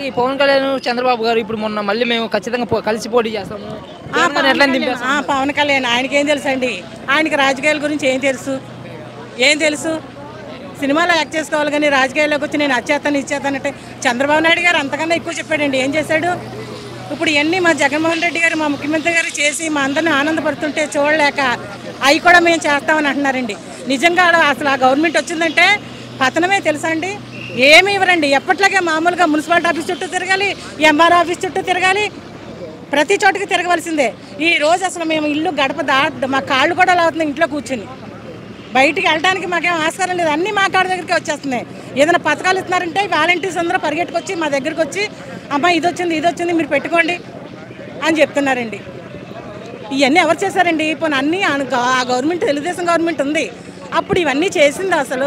అలాగే ఈ పవన్ కళ్యాణ్ చంద్రబాబు గారు ఇప్పుడు మొన్న మళ్ళీ మేము ఖచ్చితంగా పో- కలిసి పోటీ చేస్తాము జగన్ గారిని ఎట్లా దింపేస్తాం ఆ, పవన్ కళ్యాణ్ ఆయనకి ఏం తెలుసు అండి ఆయనకి రాజకీయాల గురించి ఏం తెలుసు ఏం తెలుసు సినిమాలో యాక్ట్ చేసుకోవాలి కానీ రాజకీయాల్లోకి వచ్చి నేను అచ్చేస్తాను ఇచ్చేస్తానంటే చంద్రబాబు నాయుడు గారు అంతకన్నా ఎక్కువ చెప్పాడండి ఏం చేశాడు ఇప్పుడు ఇవన్నీ మా జగన్మోహన్ రెడ్డి గారు మా ముఖ్యమంత్రి గారు చేసి మా అందరిని ఆనందపడుతుంటే చూడలేక అవి కూడా మేము చేస్తామని అంటున్నారండి నిజంగా ఆడ అసలు ఆ గవర్నమెంట్ వచ్చిందంటే పతనమే తెలుసా అండి ఏమీ ఇవ్వరండి ఎప్పట్లాగే మామూలుగా మున్సిపాలిటీ ఆఫీస్ చుట్టూ తిరగాలి ఎంఆర్ ఆఫీస్ చుట్టూ తిరగాలి ప్రతి చోటుకి తిరగవలసిందే ఈ రోజు అసలు మేము ఇల్లు గడప దా మా కాళ్ళు కూడా లాగుతున్నాయి ఇంట్లో కూర్చుని బయటికి వెళ్ళడానికి మాకేం ఆస్కారం లేదు అన్నీ మా కాళ్ళ దగ్గరికి వచ్చేస్తున్నాయి ఏదైనా పథకాలు ఇస్తున్నారంటే వాలంటీర్స్ అందరూ పరిగెట్టుకొచ్చి మా దగ్గరికి వచ్చి అమ్మా ఇది వచ్చింది ఇది వచ్చింది మీరు పెట్టుకోండి అని చెప్తున్నారండి ఇవన్నీ ఎవరు చేశారండి పోనీ అన్నీ ఆ గ- ఆ గవర్నమెంట్ తెలుగుదేశం గవర్నమెంట్ ఉంది అప్పుడు ఇవన్నీ చేసింది అసలు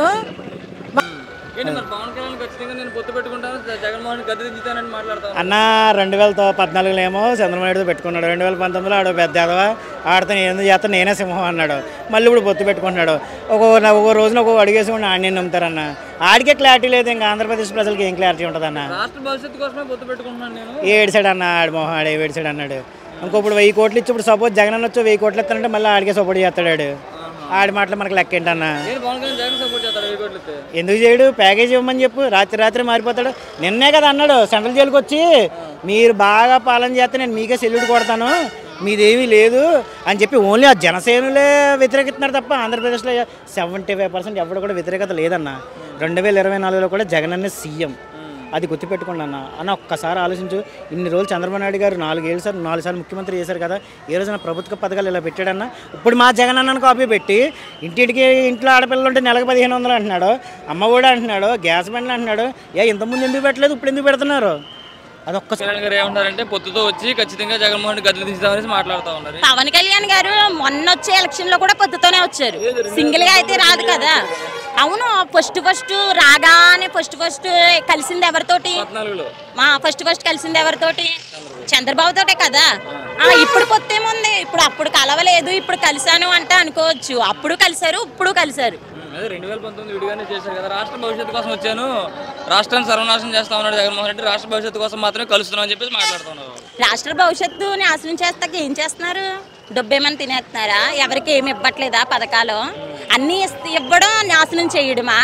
ఏంటి మరి పవన్ కళ్యాణ్ ఖచ్చితంగా నేను పొత్తు పెట్టుకుంటాను జ- జగన్మోహన్ గద్దె దించుతానని మాట్లాడతాను అన్న రెండు వేల పద్నాలుగులో ఏమో చంద్రబాబు నాయుడు పెట్టుకున్నాడు రెండు వేల పంతొమ్మిదిలో ఆడు పెద్ద ఎదవ ఆడితే నేను చేస్తా నేనే సింహం అన్నాడు మళ్ళీ ఇప్పుడు పొత్తు పెట్టుకుంటున్నాడు ఒక ఒక రోజున ఒక అడిగేసి ఉండి ఆడిని నమ్ముతారన్న ఆడికే క్లారిటీ లేదు ఇంకా ఆంధ్రప్రదేశ్ ప్రజలకి ఏం క్లారిటీ ఉంటుందన్న రాష్ట్ర భవిష్యత్తు కోసమే పొత్తు పెట్టుకుంటున్నాను నేను ఏడిసాడు అన్న ఆడి మొహం ఆడే ఏడిసాడు అన్నాడు ఇంకో ఇప్పుడు వెయ్యి కోట్లు ఇచ్చి ఇప్పుడు సపోజ్ జగన్ అన్న వచ్చి వెయ్యి కోట్లు ఇస్తానంటే మళ్ళీ ఆడికే సపోర్ట్ చేస్తాడు ఆడు ఆడి మాటలు మనకు లెక్క ఏంటన్నా నేను పవన్ కళ్యాణ్ జగన్ సపోర్ట్ చేస్తాడు వెయ్యి కోట్లు ఇస్తే ఎందుకు చేయడు ప్యాకేజ్ ఇవ్వమని చెప్పు రాత్రి రాత్రి మారిపోతాడు నిన్నే కదా అన్నాడు సెంట్రల్ జైలుకి వచ్చి మీరు బాగా పాలన చేస్తే నేను మీకే సెల్యూట్ కొడతాను మీదేమీ లేదు అని చెప్పి ఓన్లీ ఆ జనసేనలే వ్యతిరేకిస్తున్నారు తప్ప ఆంధ్రప్రదేశ్లో సెవెంటీ ఫైవ్ పర్సెంట్ ఎవరు కూడా వ్యతిరేకత లేదన్న రెండు వేల ఇరవై నాలుగులో కూడా జగన్ అనే సీఎం అది గుర్తుపెట్టుకోండి అన్న అన్న ఒక్కసారి ఆలోచించు ఇన్ని రోజులు చంద్రబాబు నాయుడు గారు నాలుగేళ్ళు సార్ నాలుగు సార్లు ముఖ్యమంత్రి చేశారు కదా ఏ రోజున ప్రభుత్వ పథకాలు ఇలా పెట్టాడన్న ఇప్పుడు మా జగన్ అన్నను కాపీ పెట్టి ఇంటింటికి ఇంట్లో ఆడపిల్లలు ఉంటే నెలకు పదిహేను వందలు అంటున్నాడు అమ్మ కూడా అంటున్నాడు గ్యాస్ బండ్లు అంటున్నాడు ఏ ఇంతకుముందు ఎందుకు పెట్టలేదు ఇప్పుడు ఎందుకు పెడుతున్నారు అదొక్క కళ్యాణ్ గారు ఏమంటారంటే పొత్తుతో వచ్చి ఖచ్చితంగా జగన్మోహన్ రెడ్డి గద్దె దించుతామని మాట్లాడుతూ ఉన్నారు పవన్ కళ్యాణ్ గారు మొన్న వచ్చే ఎలక్షన్ లో కూడా పొత్తుతోనే వచ్చారు సింగిల్ గా అయితే రాదు కదా అవును ఫస్ట్ ఫస్ట్ రాగానే ఫస్ట్ ఫస్ట్ కలిసింది ఎవరితోటి పద్నాలుగులో మా ఫస్ట్ ఫస్ట్ కలిసింది ఎవరితోటి చంద్రబాబు తోటే కదా ఆ ఇప్పుడు పొత్తు ఏముంది ఇప్పుడు అప్పుడు కలవలేదు ఇప్పుడు కలిశాను అంటే అనుకోవచ్చు అప్పుడు కలిశారు ఇప్పుడు కలిశారు ఉమ్, అదే రెండు వేల పంతొమ్మిది విడిగానే చేశారు కదా రాష్ట్ర భవిష్యత్తు కోసం వచ్చాను రాష్ట్రాన్ని సర్వనాశనం చేస్తా ఉన్నాడు జగన్మోహన్ రెడ్డి రాష్ట్ర భవిష్యత్తు కోసం మాత్రమే కలుస్తున్నాం అని చెప్పేసి మాట్లాడుతున్నారు రాష్ట్ర భవిష్యత్తు నాశనం చేస్తాక ఏం చేస్తున్నారు డబ్బేమని తినేస్తున్నారా ఎవరికి ఏమి ఇవ్వట్లేదా పథకాలు అన్నీ ఇస్త- ఇవ్వడం నాశనం చేయడమా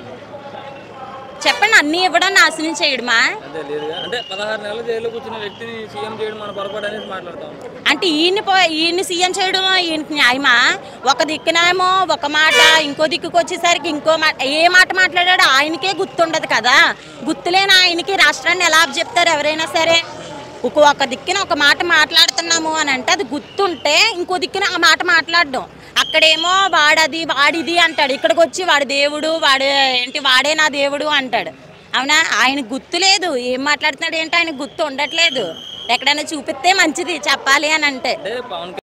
చెప్పండి అన్నీ ఇవ్వడం నాశనం చేయడమా అదే లేదు అంటే పదహారు నెలలు జైల్లో కూర్చున్న వ్యక్తిని సీఎం చేయడం మన పొరపాటు అనేసి మాట్లాడుతా ఉన్నాం అంటే ఈయన్ని పో ఈయన్ని సీఎం చేయడం ఈయనకి న్యాయమా ఒక దిక్కునేమో ఒక మాట ఇంకో దిక్కుకు వచ్చేసరికి ఇంకో మాట ఏ మాట మాట్లాడాడో ఆయనకే గుర్తుండదు కదా గుర్తులేని ఆయనకి రాష్ట్రాన్ని ఎలా చెప్తారు ఎవరైనా సరే ఒక ఒక దిక్కున ఒక మాట మాట్లాడుతున్నాము అని అంటే అది గుర్తుంటే ఇంకో దిక్కున ఆ మాట మాట్లాడడం అక్కడేమో వాడది వాడిది అంటాడు ఇక్కడికి వచ్చి వాడి దేవుడు వాడు ఏంటి వాడే నా దేవుడు అంటాడు అవునా ఆయన గుర్తు లేదు ఏం మాట్లాడుతున్నాడు ఏంటి ఆయన గుర్తు ఉండట్లేదు ఎక్కడైనా చూపిస్తే మంచిది చెప్పాలి అని అంటే అంటే పవన్